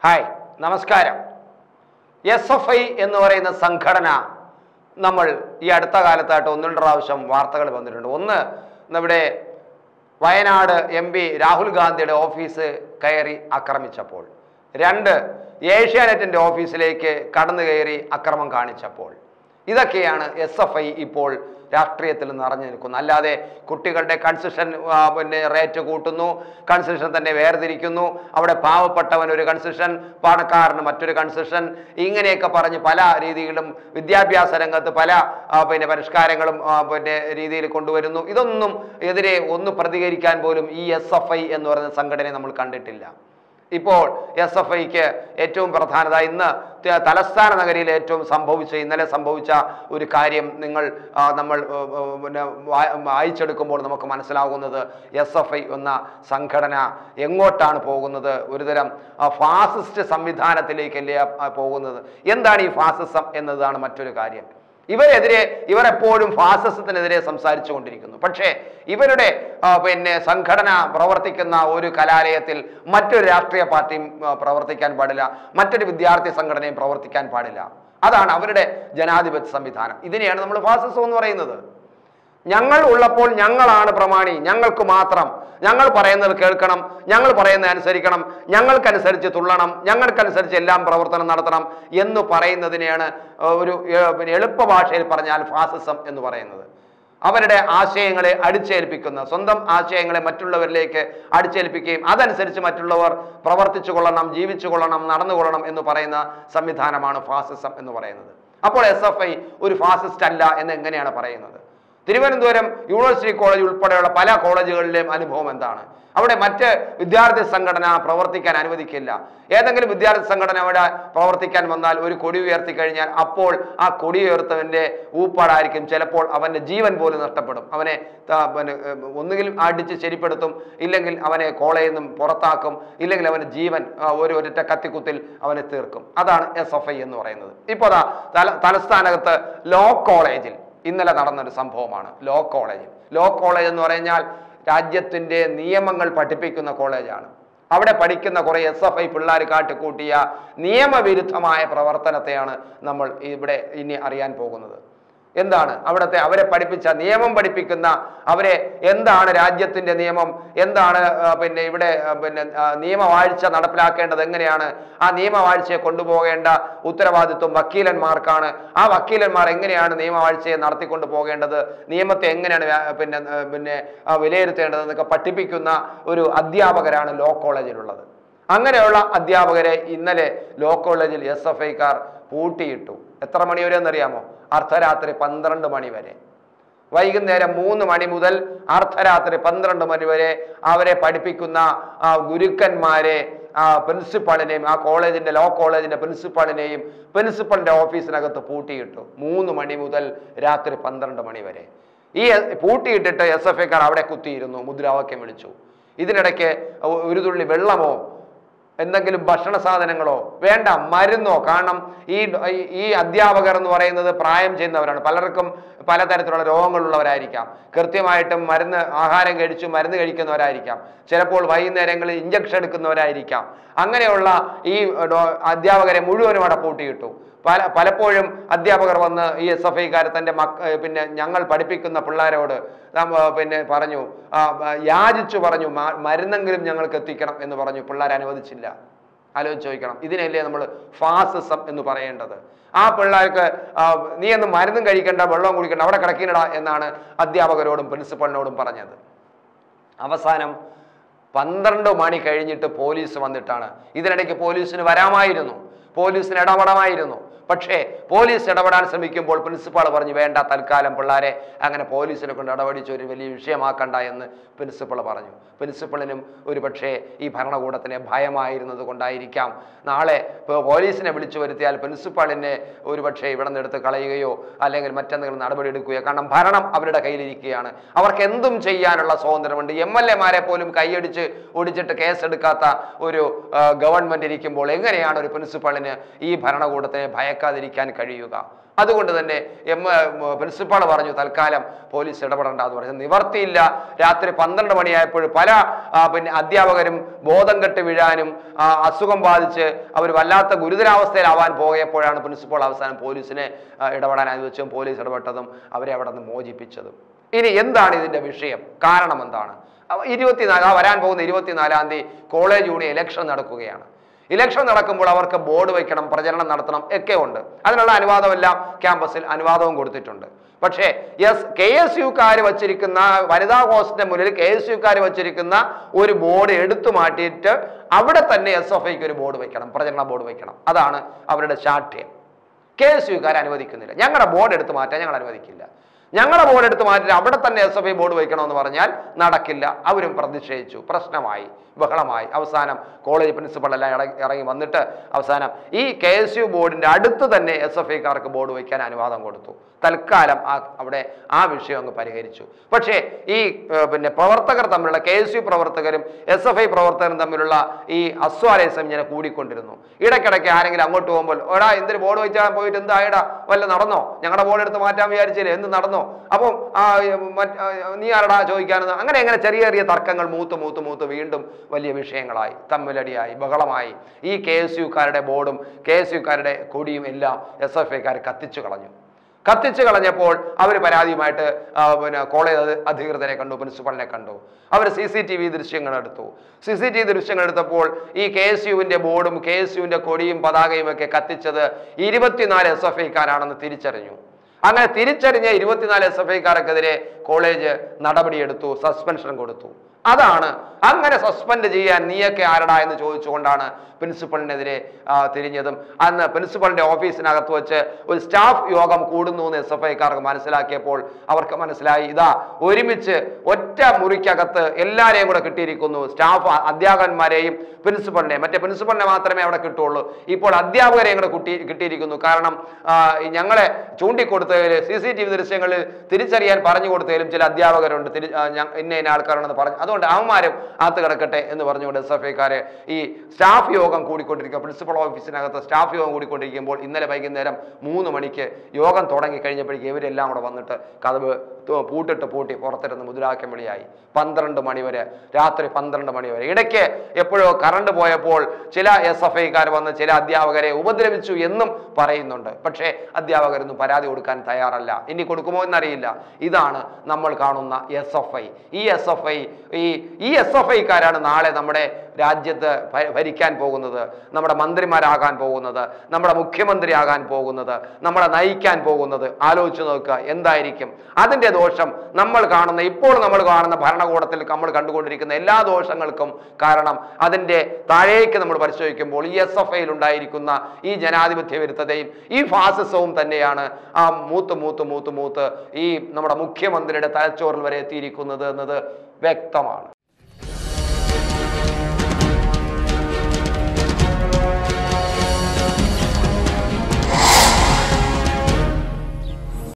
hi നമസ്കാരം S F I എന്ന് പറയുന്ന സംഘടന നമ്മൾ ഈ അടുത്ത കാലത്തായിട്ട് ഒന്ന് രണ്ട് പ്രാവശ്യം വാർത്തകൾ വന്നിട്ടുണ്ട് ഒന്ന് നമ്മുടെ വയനാട് എം പി രാഹുൽ ഗാന്ധിയുടെ ഓഫീസ് കയറി ആക്രമിച്ചപ്പോൾ രണ്ട് ഏഷ്യാനെറ്റിൻ്റെ ഓഫീസിലേക്ക് കടന്നു കയറി അക്രമം കാണിച്ചപ്പോൾ ഇതൊക്കെയാണ് എസ് എഫ് ഐ ഇപ്പോൾ രാഷ്ട്രീയത്തിൽ നിറഞ്ഞു നിൽക്കുന്നത് അല്ലാതെ കുട്ടികളുടെ കൺസെഷൻ ആ, പിന്നെ റേറ്റ് കൂട്ടുന്നു കൺസെഷൻ തന്നെ വേർതിരിക്കുന്നു അവിടെ പാവപ്പെട്ടവൻ ഒരു കൺസെഷൻ പണക്കാരന് മറ്റൊരു കൺസെഷൻ ഇങ്ങനെയൊക്കെ പറഞ്ഞ് പല രീതിയിലും വിദ്യാഭ്യാസ രംഗത്ത് പല ആ, പിന്നെ പരിഷ്കാരങ്ങളും ആ, പിന്നെ രീതിയിൽ കൊണ്ടുവരുന്നു ഇതൊന്നും എതിരെ ഒന്ന് പ്രതികരിക്കാൻ പോലും ഈ എസ് എഫ് ഐ എന്ന് പറയുന്ന സംഘടനയെ നമ്മൾ കണ്ടിട്ടില്ല ഇപ്പോൾ എസ് എഫ് ഐക്ക് ഏറ്റവും പ്രധാനത ഇന്ന് ത- തലസ്ഥാന നഗരിയിൽ ഏറ്റവും സംഭവിച്ച ഇന്നലെ സംഭവിച്ച ഒരു കാര്യം നിങ്ങൾ ആ, നമ്മൾ ആ, ആ, പിന്നെ വാ- വായിച്ചെടുക്കുമ്പോൾ നമുക്ക് മനസ്സിലാകുന്നത് എസ് എഫ് ഐ എന്ന സംഘടന എങ്ങോട്ടാണ് പോകുന്നത് ഒരുതരം ആ, ഫാസിസ്റ്റ് സംവിധാനത്തിലേക്കല്ലേ ആ, ആ, പോകുന്നത് എന്താണ് ഈ ഫാസിസം എന്നതാണ് മറ്റൊരു കാര്യം ഇവരെതിരെ ഇവരെപ്പോഴും ഫാസിസത്തിനെതിരെ സംസാരിച്ചു കൊണ്ടിരിക്കുന്നു പക്ഷേ ഇവരുടെ ആ, പിന്നെ സംഘടന പ്രവർത്തിക്കുന്ന ഒരു കലാലയത്തിൽ മറ്റൊരു രാഷ്ട്രീയ പാർട്ടിയും ആ, പ്രവർത്തിക്കാൻ പാടില്ല മറ്റൊരു വിദ്യാർത്ഥി സംഘടനയും പ്രവർത്തിക്കാൻ പാടില്ല അതാണ് അവരുടെ ജനാധിപത്യ സംവിധാനം ഇതിനെയാണ് നമ്മൾ ഫാസിസം എന്ന് പറയുന്നത് ഞങ്ങൾ ഉള്ളപ്പോൾ ഞങ്ങളാണ് പ്രമാണി ഞങ്ങൾക്ക് മാത്രം ഞങ്ങൾ പറയുന്നത് കേൾക്കണം ഞങ്ങൾ പറയുന്നത് അനുസരിക്കണം ഞങ്ങൾക്കനുസരിച്ച് തുള്ളണം ഞങ്ങൾക്കനുസരിച്ച് എല്ലാം പ്രവർത്തനം നടത്തണം എന്ന് പറയുന്നതിനെയാണ് ഏർ, ഒരു ഏർ, പിന്നെ എളുപ്പ ഭാഷയിൽ പറഞ്ഞാൽ ഫാസിസം എന്ന് പറയുന്നത് അവരുടെ ആശയങ്ങളെ അടിച്ചേൽപ്പിക്കുന്ന സ്വന്തം ആശയങ്ങളെ മറ്റുള്ളവരിലേക്ക് അടിച്ചേൽപ്പിക്കുകയും അതനുസരിച്ച് മറ്റുള്ളവർ പ്രവർത്തിച്ചു കൊള്ളണം ജീവിച്ചു കൊള്ളണം നടന്നുകൊള്ളണം എന്ന് പറയുന്ന സംവിധാനമാണ് ഫാസിസം എന്ന് പറയുന്നത് അപ്പോൾ എസ് എഫ് ഐ ഒരു ഫാസിസ്റ്റ് അല്ല എന്ന് എങ്ങനെയാണ് പറയുന്നത് തിരുവനന്തപുരം യൂണിവേഴ്സിറ്റി കോളേജ് ഉൾപ്പെടെയുള്ള പല കോളേജുകളിലെയും അനുഭവം എന്താണ് അവിടെ മറ്റ് വിദ്യാർത്ഥി സംഘടന പ്രവർത്തിക്കാൻ അനുവദിക്കില്ല ഏതെങ്കിലും വിദ്യാർത്ഥി സംഘടന അവിടെ പ്രവർത്തിക്കാൻ വന്നാൽ ഒരു കൊടി ഉയർത്തി കഴിഞ്ഞാൽ അപ്പോൾ ആ കൊടി ഉയർത്തവന്റെ ഊപ്പാടായിരിക്കും ചിലപ്പോൾ അവന്റെ ജീവൻ പോലും നഷ്ടപ്പെടും അവനെ ത- പിന്നെ, ഏർ, ഒന്നുകിൽ അടിച്ച് ശരിപ്പെടുത്തും ഇല്ലെങ്കിൽ അവനെ കോളേജിൽ നിന്നും പുറത്താക്കും ഇല്ലെങ്കിൽ അവന്റെ ജീവൻ ആ, ഒരു ഒരൊറ്റ കത്തിക്കുത്തിൽ അവനെ തീർക്കും അതാണ് എസ് എഫ് ഐ എന്ന് പറയുന്നത് ഇപ്പോൾ ദാ തല തലസ്ഥാനകത്ത് ലോ കോളേജിൽ ഇന്നലെ നടന്നൊരു സംഭവമാണ് ലോ കോളേജിൽ ലോ കോളേജ് എന്ന് പറഞ്ഞാൽ രാജ്യത്തിൻ്റെ നിയമങ്ങൾ പഠിപ്പിക്കുന്ന കോളേജാണ് അവിടെ പഠിക്കുന്ന കുറേ എസ് എഫ് ഐ പിള്ളേർ കാട്ടിക്കൂട്ടിയ നിയമവിരുദ്ധമായ പ്രവർത്തനത്തെയാണ് നമ്മൾ ഇവിടെ ഇനി അറിയാൻ പോകുന്നത് എന്താണ് അവിടുത്തെ അവരെ പഠിപ്പിച്ച നിയമം പഠിപ്പിക്കുന്ന അവരെ എന്താണ് രാജ്യത്തിന്റെ നിയമം എന്താണ് ആ, പിന്നെ ഇവിടെ ആ, പിന്നെ ആ, നിയമവാഴ്ച നടപ്പിലാക്കേണ്ടത് എങ്ങനെയാണ് ആ നിയമവാഴ്ചയെ കൊണ്ടുപോകേണ്ട ഉത്തരവാദിത്വം വക്കീലന്മാർക്കാണ് ആ വക്കീലന്മാർ എങ്ങനെയാണ് നിയമവാഴ്ചയെ നടത്തിക്കൊണ്ടു പോകേണ്ടത് നിയമത്തെ എങ്ങനെയാണ് വ്യാ- പിന്നെ ആ, പിന്നെ ആ, വിലയിരുത്തേണ്ടത് എന്നൊക്കെ പഠിപ്പിക്കുന്ന ഒരു അധ്യാപകരാണ് ലോ കോളേജിലുള്ളത് അങ്ങനെയുള്ള അധ്യാപകരെ ഇന്നലെ ലോ കോളേജിൽ എസ് എഫ് ഐക്കാർ പൂട്ടിയിട്ടു എത്ര മണി വരെ എന്നറിയാമോ അർദ്ധരാത്രി പന്ത്രണ്ട് മണി വരെ വൈകുന്നേരം മൂന്ന് മണി മുതൽ അർദ്ധരാത്രി പന്ത്രണ്ട് മണി വരെ അവരെ പഠിപ്പിക്കുന്ന ആ ഗുരുക്കന്മാരെ ആ പ്രിൻസിപ്പാളിനെയും ആ കോളേജിന്റെ ലോ കോളേജിന്റെ പ്രിൻസിപ്പാളിനെയും പ്രിൻസിപ്പളിന്റെ ഓഫീസിനകത്ത് പൂട്ടിയിട്ടു മൂന്ന് മണി മുതൽ രാത്രി പന്ത്രണ്ട് മണി വരെ ഈ പൂട്ടിയിട്ടിട്ട് എസ് എഫ് ഐക്കാർ അവിടെ കുത്തിയിരുന്നു മുദ്രാവാക്യം വിളിച്ചു ഇതിനിടയ്ക്ക് ഒരു തുള്ളി വെള്ളമോ എന്തെങ്കിലും ഭക്ഷണ സാധനങ്ങളോ വേണ്ട മരുന്നോ കാരണം ഈ ഈ- ഈ അധ്യാപകർ എന്ന് പറയുന്നത് പ്രായം ചെയ്യുന്നവരാണ് പലർക്കും പലതരത്തിലുള്ള രോഗങ്ങളുള്ളവരായിരിക്കാം കൃത്യമായിട്ടും മരുന്ന് ആഹാരം കഴിച്ചു മരുന്ന് കഴിക്കുന്നവരായിരിക്കാം ചിലപ്പോൾ വൈകുന്നേരങ്ങളിൽ ഇഞ്ചക്ഷൻ എടുക്കുന്നവരായിരിക്കാം അങ്ങനെയുള്ള ഈ ഡോ- അധ്യാപകരെ മുഴുവനും അവിടെ പൂട്ടിയിട്ടു പല പലപ്പോഴും അധ്യാപകർ വന്ന് ഈ എസ് എഫ് ഐക്കാർ തൻ്റെ മക്ക ഏർ പിന്നെ ഞങ്ങൾ പഠിപ്പിക്കുന്ന പിള്ളേരോട് നാം, ഏർ പിന്നെ പറഞ്ഞു ആ, ആ, യാചിച്ചു പറഞ്ഞു "മ- മരുന്നെങ്കിലും ഞങ്ങൾക്ക് എത്തിക്കണം എന്ന് പറഞ്ഞു പിള്ളേർ അനുവദിച്ചില്ല ആലോചിച്ച് ചോദിക്കണം ഇതിനല്ലേ നമ്മൾ ഫാസിസം എന്ന് പറയേണ്ടത് ആ പിള്ളേർക്ക് ആ, നീ ഒന്നും മരുന്നും കഴിക്കണ്ട വെള്ളവും കുടിക്കണ്ട അവിടെ കിടക്കിനടാ എന്നാണ് അധ്യാപകരോടും പ്രിൻസിപ്പളിനോടും പറഞ്ഞത് അവസാനം പന്ത്രണ്ട് മണി കഴിഞ്ഞിട്ട് പോലീസ് വന്നിട്ടാണ് ഇതിനിടയ്ക്ക് പോലീസിന് വരാമായിരുന്നു പോലീസിന് ഇടപെടാമായിരുന്നു പക്ഷേ പോലീസ് ഇടപെടാൻ ശ്രമിക്കുമ്പോൾ പ്രിൻസിപ്പാൾ പറഞ്ഞു വേണ്ട തൽക്കാലം പിള്ളേരെ അങ്ങനെ പോലീസിനെ കൊണ്ട് ഇടപെടിച്ച് ഒരു വലിയ വിഷയമാക്കണ്ട എന്ന് പ്രിൻസിപ്പൾ പറഞ്ഞു പ്രിൻസിപ്പളിനും ഒരു പക്ഷേ ഈ ഭരണകൂടത്തിനെ ഭയമായിരുന്നത് കൊണ്ടായിരിക്കാം നാളെ ഇപ്പോൾ പോലീസിനെ വിളിച്ചു വരുത്തിയാൽ പ്രിൻസിപ്പാളിനെ ഒരു പക്ഷേ ഇവിടെ നിന്ന് എടുത്ത് കളയുകയോ അല്ലെങ്കിൽ മറ്റെന്തെങ്കിലും നടപടി എടുക്കുകയോ കാരണം ഭരണം അവരുടെ കയ്യിലിരിക്കുകയാണ് അവർക്ക് എന്തും ചെയ്യാനുള്ള സ്വാതന്ത്ര്യമുണ്ട് എം എൽ എമാരെ പോലും കൈയടിച്ച് ഓടിച്ചിട്ട് കേസെടുക്കാത്ത ഒരു ആ, ഗവൺമെന്റ് ഇരിക്കുമ്പോൾ എങ്ങനെയാണ് ഒരു പ്രിൻസിപ്പളിന് ഈ ഭരണകൂടത്തിനെ ഭയക്കാൻ അയക്കാതിരിക്കാൻ കഴിയുക അതുകൊണ്ട് തന്നെ എം പ്രിൻസിപ്പാൾ പറഞ്ഞു തൽക്കാലം പോലീസ് ഇടപെടേണ്ട എന്ന് പറഞ്ഞു നിവർത്തിയില്ല രാത്രി പന്ത്രണ്ട് മണിയായപ്പോൾ പല ആ, പിന്നെ അധ്യാപകരും ബോധം കെട്ട് വീഴാനും ആ, അസുഖം ബാധിച്ച് അവർ വല്ലാത്ത ഗുരുതരാവസ്ഥയിലാവാൻ പോയപ്പോഴാണ് പ്രിൻസിപ്പാൾ അവസാനം പോലീസിനെ ആ, ഇടപെടാൻ അനുവദിച്ചതും പോലീസ് ഇടപെട്ടതും അവരെ അവിടെ നിന്ന് മോചിപ്പിച്ചതും ഇനി എന്താണ് ഇതിന്റെ വിഷയം കാരണം എന്താണ് അവ ഇരുപത്തിനാല് ആ വരാൻ പോകുന്ന ഇരുപത്തിനാലാം തീയതി കോളേജ് യൂണിയൻ ഇലക്ഷൻ നടക്കുകയാണ് ഇലക്ഷൻ നടക്കുമ്പോൾ അവർക്ക് ബോർഡ് വയ്ക്കണം പ്രചരണം നടത്തണം ഒക്കെ ഉണ്ട് അതിനുള്ള അനുവാദമെല്ലാം ക്യാമ്പസിൽ അനുവാദവും കൊടുത്തിട്ടുണ്ട് പക്ഷേ എസ് കെ എസ് യുക്കാർ വച്ചിരിക്കുന്ന വനിതാ ഹോസ്റ്റലിന്റെ മുന്നിൽ കെ എസ് യുക്കാർ വച്ചിരിക്കുന്ന ഒരു ബോർഡ് എടുത്തു മാറ്റിയിട്ട് അവിടെ തന്നെ എസ് എഫ് ഐക്ക് ഒരു ബോർഡ് വയ്ക്കണം പ്രചരണ ബോർഡ് വയ്ക്കണം അതാണ് അവരുടെ ശാഠ്യം കെ എസ് യുക്കാർ അനുവദിക്കുന്നില്ല ഞങ്ങളുടെ ബോർഡ് എടുത്ത് മാറ്റാൻ ഞങ്ങൾ അനുവദിക്കില്ല ഞങ്ങളുടെ ബോർഡ് എടുത്ത് മാറ്റി അവിടെ തന്നെ എസ് എഫ് ഐ ബോർഡ് വയ്ക്കണമെന്ന് പറഞ്ഞാൽ നടക്കില്ല അവരും പ്രതിഷേധിച്ചു പ്രശ്നമായി ബഹളമായി അവസാനം കോളേജ് പ്രിൻസിപ്പൾ എല്ലാം ഇറങ്ങി- ഇറങ്ങി വന്നിട്ട് അവസാനം ഈ കെ എസ് യു ബോർഡിന്റെ അടുത്ത് തന്നെ എസ് എഫ് ഐക്കാർക്ക് ബോർഡ് വയ്ക്കാൻ അനുവാദം കൊടുത്തു തൽക്കാലം ആ അവിടെ ആ വിഷയം അങ്ങ് പരിഹരിച്ചു പക്ഷേ ഈ ഏർ, പിന്നെ പ്രവർത്തകർ തമ്മിലുള്ള കെ എസ് യു പ്രവർത്തകരും എസ് എഫ് ഐ പ്രവർത്തകരും തമ്മിലുള്ള ഈ അസ്വാരസ്യം ഇങ്ങനെ കൂടിക്കൊണ്ടിരുന്നു ഇടയ്ക്കിടയ്ക്ക് ആരെങ്കിലും അങ്ങോട്ട് പോകുമ്പോൾ എടാ എന്തൊരു ബോർഡ് വെച്ചാൽ പോയിട്ട് എന്തായടാ വല്ല നടന്നോ ഞങ്ങളുടെ ബോർഡ് എടുത്ത് മാറ്റാൻ വിചാരിച്ചില്ലേ എന്ത് നടന്നോ അപ്പം ആ, മറ്റ്- ആ, നീ ആരടാ ചോദിക്കാനെന്ന് അങ്ങനെ അങ്ങനെ ചെറിയ ചെറിയ തർക്കങ്ങൾ മൂത്ത് മൂത്ത് മൂത്ത് വീണ്ടും വലിയ വിഷയങ്ങളായി തമ്മിലടിയായി ബഹളമായി ഈ കെ എസ് യുക്കാരുടെ ബോർഡും കെ എസ് യുക്കാരുടെ കൊടിയും എല്ലാം എസ് എഫ് ഐക്കാർ കത്തിച്ചു കളഞ്ഞു കത്തിച്ചു കളഞ്ഞപ്പോൾ അവർ പരാതിയുമായിട്ട് ആ, പിന്നെ കോളേജ് അധി- അധികൃതരെ കണ്ടു പ്രിൻസിപ്പളിനെ കണ്ടു അവർ സി സി ടി വി ദൃശ്യങ്ങൾ എടുത്തു സി സി ടി വി ദൃശ്യങ്ങൾ എടുത്തപ്പോൾ ഈ കെ എസ് യുവിന്റെ ബോർഡും കെ എസ് യുവിന്റെ കൊടിയും പതാകയും ഒക്കെ കത്തിച്ചത് ഇരുപത്തിനാല് എസ് എഫ് ഐക്കാരാണെന്ന് തിരിച്ചറിഞ്ഞു അങ്ങനെ തിരിച്ചറിഞ്ഞ ഇരുപത്തിനാല് എസ് എഫ് ഐക്കാർക്കെതിരെ കോളേജ് നടപടിയെടുത്തു സസ്പെൻഷൻ കൊടുത്തു അതാണ് അങ്ങനെ സസ്പെൻഡ് ചെയ്യാൻ നീയൊക്കെ ആരടാ എന്ന് ചോദിച്ചുകൊണ്ടാണ് പ്രിൻസിപ്പളിനെതിരെ ആ, തിരിഞ്ഞതും അന്ന് പ്രിൻസിപ്പളിന്റെ ഓഫീസിനകത്ത് വെച്ച് ഒരു സ്റ്റാഫ് യോഗം കൂടുന്നു എന്ന് എസ് എഫ് ഐക്കാർക്ക് മനസ്സിലാക്കിയപ്പോൾ അവർക്ക് മനസ്സിലായി ഇതാ ഒരുമിച്ച് ഒറ്റ മുറിക്കകത്ത് എല്ലാവരെയും കൂടെ കിട്ടിയിരിക്കുന്നു സ്റ്റാഫ് അധ്യാപകന്മാരെയും പ്രിൻസിപ്പളിനെയും മറ്റേ പ്രിൻസിപ്പളിനെ മാത്രമേ അവിടെ കിട്ടുള്ളൂ ഇപ്പോൾ അധ്യാപകരെയും കൂടെ കുട്ടി കിട്ടിയിരിക്കുന്നു കാരണം ആ, ഈ ഞങ്ങളെ ചൂണ്ടിക്കൊടുത്തതിൽ സി സി ടി വി ദൃശ്യങ്ങളിൽ തിരിച്ചറിയാൻ പറഞ്ഞു കൊടുത്തതിലും ചില അധ്യാപകരുണ്ട് തിരി ആ, ഞ- ഇന്ന ഇന്ന ആൾക്കാരുണ്ടെന്ന് പറഞ്ഞു അതുകൊണ്ട് അവന്മാരും അകത്ത് കിടക്കട്ടെ എന്ന് പറഞ്ഞുകൊണ്ട് എസ് എഫ് ഐക്കാരെ ഈ സ്റ്റാഫ് യോഗം കൂടിക്കൊണ്ടിരിക്കുക പ്രിൻസിപ്പൽ ഓഫീസിനകത്ത് സ്റ്റാഫ് യോഗം കൂടിക്കൊണ്ടിരിക്കുമ്പോൾ ഇന്നലെ വൈകുന്നേരം മൂന്ന് മണിക്ക് യോഗം തുടങ്ങി കഴിഞ്ഞപ്പോഴേക്കും ഇവരെല്ലാം കൂടെ വന്നിട്ട് കഥവ് തു- പൂട്ടിട്ട് പൂട്ടി പുറത്തിരുന്ന് മുദ്രാവാക്യം വിളിയായി പന്ത്രണ്ട് മണി വരെ രാത്രി പന്ത്രണ്ട് മണി വരെ ഇടയ്ക്ക് എപ്പോഴോ കറണ്ട് പോയപ്പോൾ ചില എസ് എഫ് ഐക്കാർ വന്ന് ചില അധ്യാപകരെ ഉപദ്രവിച്ചു എന്നും പറയുന്നുണ്ട് പക്ഷേ അധ്യാപകരൊന്നും പരാതി കൊടുക്കാൻ തയ്യാറല്ല ഇനി കൊടുക്കുമോ എന്നറിയില്ല ഇതാണ് നമ്മൾ കാണുന്ന എസ് എഫ് ഐ ഈ എസ് എഫ് ഐ ഈ ഈ എസ് എഫ് ഐക്കാരാണ് നാളെ നമ്മുടെ രാജ്യത്ത് ഭ- ഭരിക്കാൻ പോകുന്നത് നമ്മുടെ മന്ത്രിമാരാകാൻ പോകുന്നത് നമ്മുടെ മുഖ്യമന്ത്രിയാകാൻ പോകുന്നത് നമ്മളെ നയിക്കാൻ പോകുന്നത് ആലോചിച്ച് നോക്കുക എന്തായിരിക്കും അതിൻ്റെ ദോഷം നമ്മൾ കാണുന്ന ഇപ്പോൾ നമ്മൾ കാണുന്ന ഭരണകൂടത്തിൽ നമ്മൾ കണ്ടുകൊണ്ടിരിക്കുന്ന എല്ലാ ദോഷങ്ങൾക്കും കാരണം അതിൻ്റെ താഴേക്ക് നമ്മൾ പരിശോധിക്കുമ്പോൾ ഈ എസ് എഫ് ഐയിൽ ഉണ്ടായിരിക്കുന്ന ഈ ജനാധിപത്യ വിരുദ്ധതയും ഈ ഫാസിസവും തന്നെയാണ് ആ മൂത്ത് മൂത്ത് മൂത്ത് മൂത്ത് ഈ നമ്മുടെ മുഖ്യമന്ത്രിയുടെ തലച്ചോറിൽ വരെ എത്തിയിരിക്കുന്നത് എന്നത് വ്യക്തമാണ്